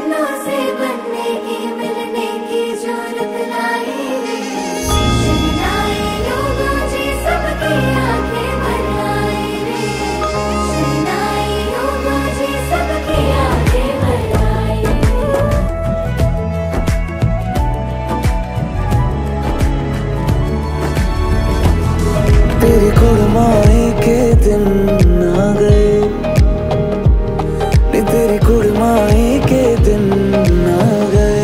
सपनों से बनने की मिलने की जरूरत लाए शहनाई लोगों जी सबकी आंखें भर आए रे शहनाई लोगों जी सबकी आंखें भर आए तेरी कुड़माई के दिन आ गए नी तेरी कुड़माई के दिन आ गए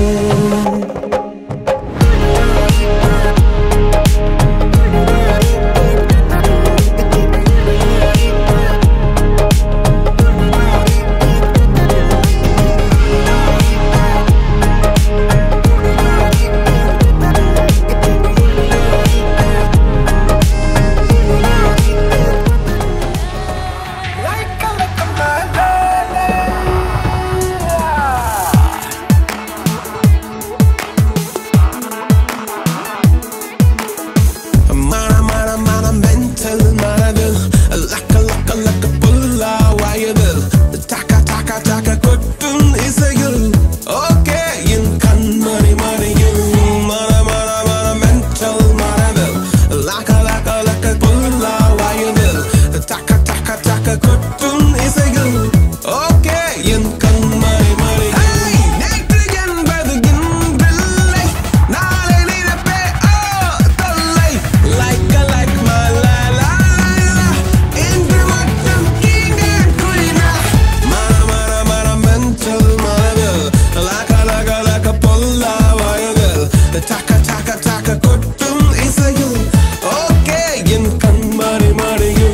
Mana, mana, mana, mental, mana vil Laka, laka, laka, pulla, wayadil Taka, taka, taka, கொட்டும் இசையில் ஓகே என் கண்மணி மணியில் மன மன மன மென்டல் மனதில் லக்க லக்க லக்க புல்லா வயதில் டக்க டக்க டக்க கொட்டும் இசையில் ஓகே என் கண்மணி மணியில் நேற்று என்பது இன்றில்லை நாளை நினைப்பே ஓ தொல்லை லைக் லைக் மலா லா இன்று மட்டும் இங்கே குயினா மன மன மன மென்டல் மனதில் லக லக லக பொல்லா வயதில் டக்க டக்க டக்க கொட்டும் இசையில் ஓகே என் கண்மணி மணியில்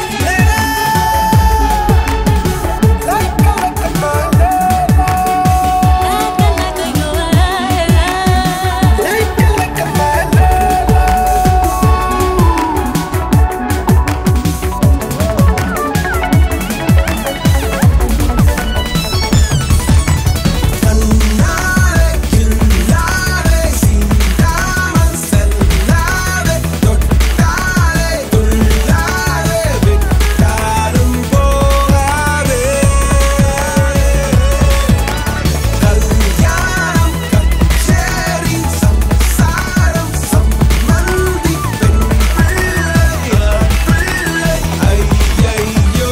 கண்ணாலே கில்லாலே சீதாமல் செல்லாதே தொட்டாலே துள்ளாதே விட்டாலும் போகாதே கல்யாணம் கச்சேரி சம்சாரம் சம்மந்தி பெண் பிள்ளை பிள்ளை ஐயையோ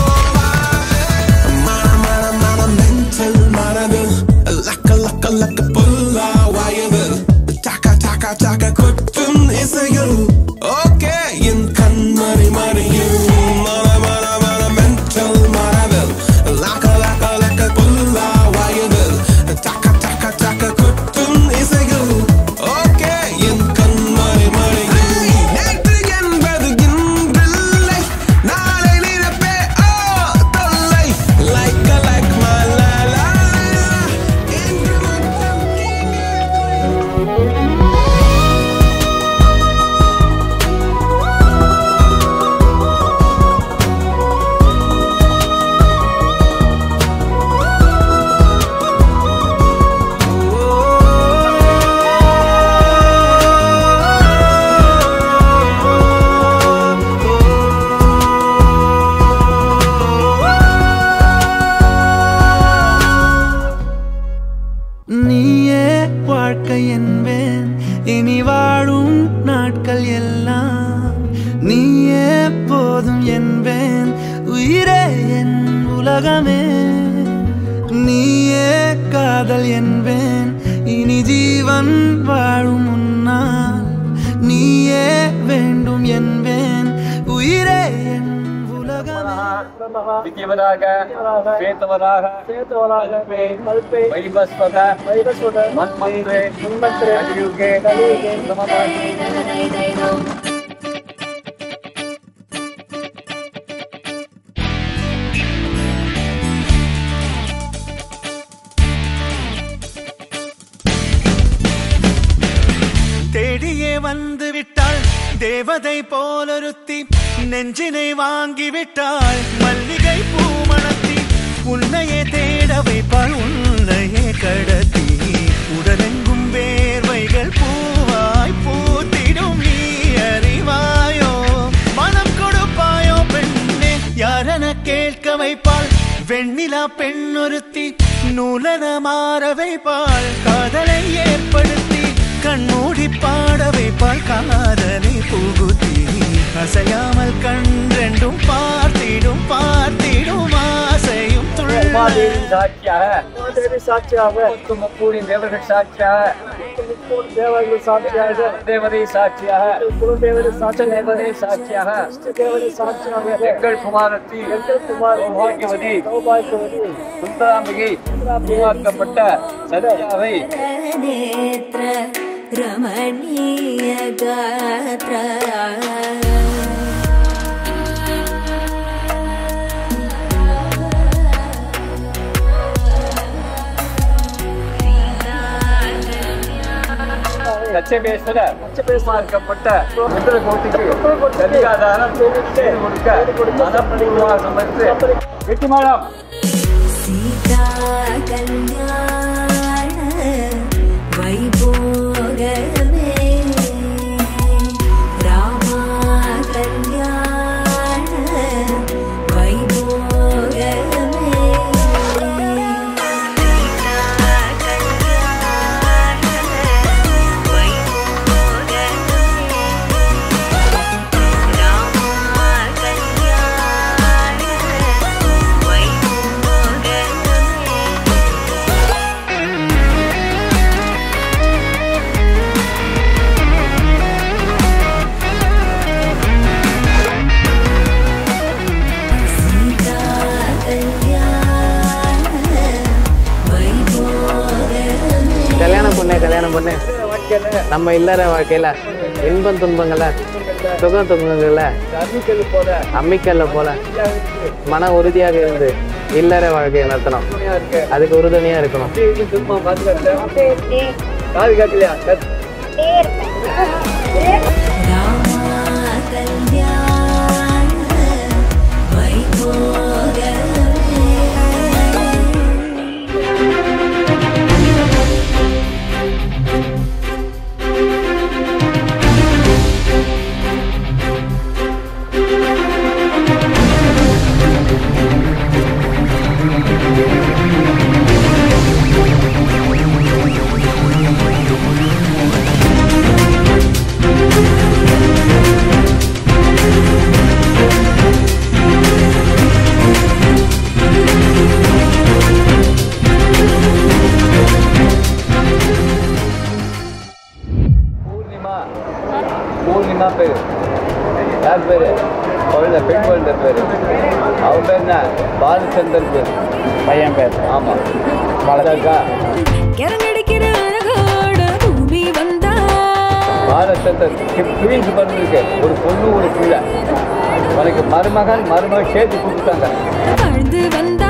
மன மன மன மென்டல் மனதில் லக்க லக்க லக்க புல்லா வயதில் டக்க டக்க டக்க கொட்டும் இசையில் ஓகே என் கண்மணி மணியில் மன மன மன மென்டல் மனதில் லக்க லக்க லக்க புல்லா வயதில் டக்க டக்க டக்க கொட்டும் இசையில் ஓகே என் கண்மணி மணியில் நேற்று என்பது இன்றில்லை நாளை நினைப்பே ஓ தொல்லை லைக் லைக் மலா இன்று மட்டும் இங்கே நீயே வாழ்க்கை என்பேன் இனி வாழும் நாட்கள் எல்லாம் நீயே போதும் என்பேன் உயிரே என் உலகமே நீயே காதல் என்பேன் இனி ஜீவன் வாழும் முன்னால் நீயே வேண்டும் என்பேன் உயிரே என் உலகமே வித்யவராக சேத்தவராக சேத்தவராக கல்பே வைபஸ்வத வைரஸ்வத மன்மந்திரே மன்மந்திரே கலியுகே கலியுகே பிரமபாசி தேடியே வந்து விட்டாள் தேவதை போலொருத்தி நெஞ்சினை வாங்கி விட்டாள் மல்லிகை பூமணத்தி உன்னையே தேட வைப்பாள் உன்னையே கடத்தி உடலெங்கும் வேர்வைகள் பூவாய் பூத்திடும் நீ அறிவாயோ மனம் கொடுப்பாயோ பெண்ணே யாரென கேட்க வைப்பாள் வெண்ணிலா பெண்ணொருத்தி நூலன மாற வைப்பாள் காதலை ஏற்படுத்தி கண்மூடி பாட வைப்பாள் காதலை புகுத்தி அசையாமல் கண் ரெண்டும் பார்த்திடும் பார்த்திடும் ஆசையும் துள்ள உமாதேவி சாட்சியாக தேவி சாட்சியாக முத்து முக்கூடி தேவர்கள் சாட்சியாக முப்போது தேவர்கள் சாட்சியாக தேவதை சாட்சியாக குலதேவரை சாட்சியாக தேவதை சாட்சியாக தேவரை சாட்சியாக எங்கள் குமாரத்தி எங்கள் குமார் சௌபாகியவதி சௌபாகியவதி சுந்தராம்பிகை உருவாக்கப்பட்ட சத்யாவை नेत्र रमणीय गात्र லட்சமேஸ்வர உருவாக்கப்பட்ட சுந்தர கோட்டிக்கு கலிகாதாரம் செய்து கொடுக்க மனப்பூர்வமாக சமர்த்து வெட்டிமாடம் सीता कल्याण वैभोगमे रामा कल्याण वैभोगमे सीता कल्याण वैभोगमे रामा कल्याण वैभोगमे सीता कल्याण वैभोगमे கல்யாணம் பொண்ணு கல்யாணம் பொண்ணு நம்ம இல்லற வாழ்க்கையில இன்பம் துன்பங்கள சுகம் துன்பங்கள அறிவிக்கிறது போல அம்மிக்கல்ல போல மன உறுதியாக இருந்து இல்லற வாழ்க்கையை நடத்தணும் இருக்கு அதுக்கு உறுதுணையா இருக்கணும் திரும்ப பாதுகாத்து காது காக்கலையா கத் रामा कल्याण वैभोगमे பூர்ணிமா பூர்ணிமா பேரு யார் பேரு குழந்தை பெண் குழந்தை பேரு அவன் பேர் என்ன பாலச்சந்தர் பேர் பையன் பேர் ஆமா பாலக்கா கிறங்கடிக்கிற அழகோட பூமி வந்தா பாலச்சந்தர் ட்வீன்ஸ் பிறந்திருக்கு ஒரு பொண்ணு ஒரு பிள்ளை உனக்கு மருமகன் மருமகன் சேர்த்து கொடுத்தாங்க வாழ்ந்து வந்த